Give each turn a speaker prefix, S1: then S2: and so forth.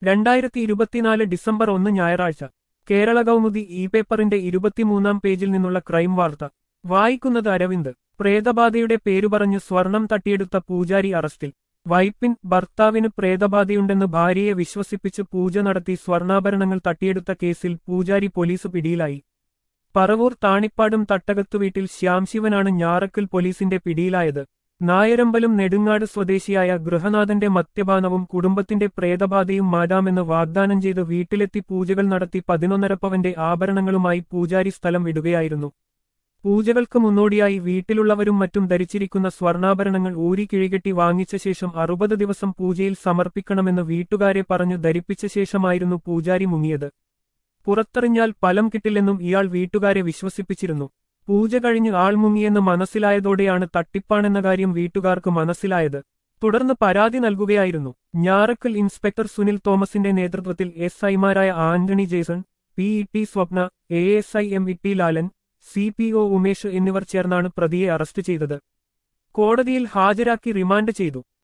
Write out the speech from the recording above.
S1: രണ്ടായിരത്തി ഇരുപത്തിനാല് ഡിസംബർ ഒന്ന് ഞായറാഴ്ച കേരള കൗമുദി ഇ പേപ്പറിന്റെ ഇരുപത്തിമൂന്നാം പേജിൽ നിന്നുള്ള ക്രൈം വാർത്ത വായിക്കുന്നത് അരവിന്ദ് പ്രേതബാധയുടെ പേരുപറഞ്ഞ് സ്വർണം തട്ടിയെടുത്ത പൂജാരി അറസ്റ്റിൽ വൈപ്പിൻ ഭർത്താവിന് പ്രേതബാധയുണ്ടെന്ന് ഭാര്യയെ വിശ്വസിപ്പിച്ച് പൂജ നടത്തി സ്വർണ്ണാഭരണങ്ങൾ തട്ടിയെടുത്ത കേസിൽ പൂജാരി പോലീസ് പിടിയിലായി പറവൂർ താണിപ്പാടും തട്ടകത്തു വീട്ടിൽ ശ്യാംശിവനാണ് ഞാറക്കൽ പോലീസിന്റെ പിടിയിലായത് നായരമ്പലം നെടുങ്ങാട് സ്വദേശിയായ ഗൃഹനാഥന്റെ മദ്യപാനവും കുടുംബത്തിന്റെ പ്രേതബാധയും മാറ്റാമെന്ന് വാഗ്ദാനം ചെയ്ത് വീട്ടിലെത്തി പൂജകൾ നടത്തി പതിനൊന്നര പവന്റെ ആഭരണങ്ങളുമായി പൂജാരി സ്ഥലം വിടുകയായിരുന്നു പൂജകൾക്ക് മുന്നോടിയായി വീട്ടിലുള്ളവരും മറ്റും ധരിച്ചിരിക്കുന്ന സ്വർണ്ണാഭരണങ്ങൾ ഊരി കിഴികെട്ടി വാങ്ങിച്ച ശേഷം അറുപത് ദിവസം പൂജയിൽ സമർപ്പിക്കണമെന്ന് വീട്ടുകാരെ പറഞ്ഞു ധരിപ്പിച്ച ശേഷമായിരുന്നു പൂജാരി മുങ്ങിയത് പുറത്തെറിഞ്ഞാൽ ഫലം കിട്ടില്ലെന്നും ഇയാൾ വീട്ടുകാരെ വിശ്വസിപ്പിച്ചിരുന്നു പൂജ കഴിഞ്ഞ് ആൾ മുങ്ങിയെന്ന് മനസ്സിലായതോടെയാണ് തട്ടിപ്പാണെന്ന കാര്യം വീട്ടുകാർക്ക് മനസ്സിലായത് തുടർന്ന് പരാതി നൽകുകയായിരുന്നു ഞാറക്കൽ ഇൻസ്പെക്ടർ സുനിൽ തോമസിന്റെ നേതൃത്വത്തിൽ എസ് ഐമാരായ Antony Jason P E T Swapna A S I M E T Lalan C P O Umesh എന്നിവർ ചേർന്നാണ് പ്രതിയെ അറസ്റ്റ് ചെയ്തത് കോടതിയിൽ ഹാജരാക്കി റിമാൻഡ് ചെയ്തു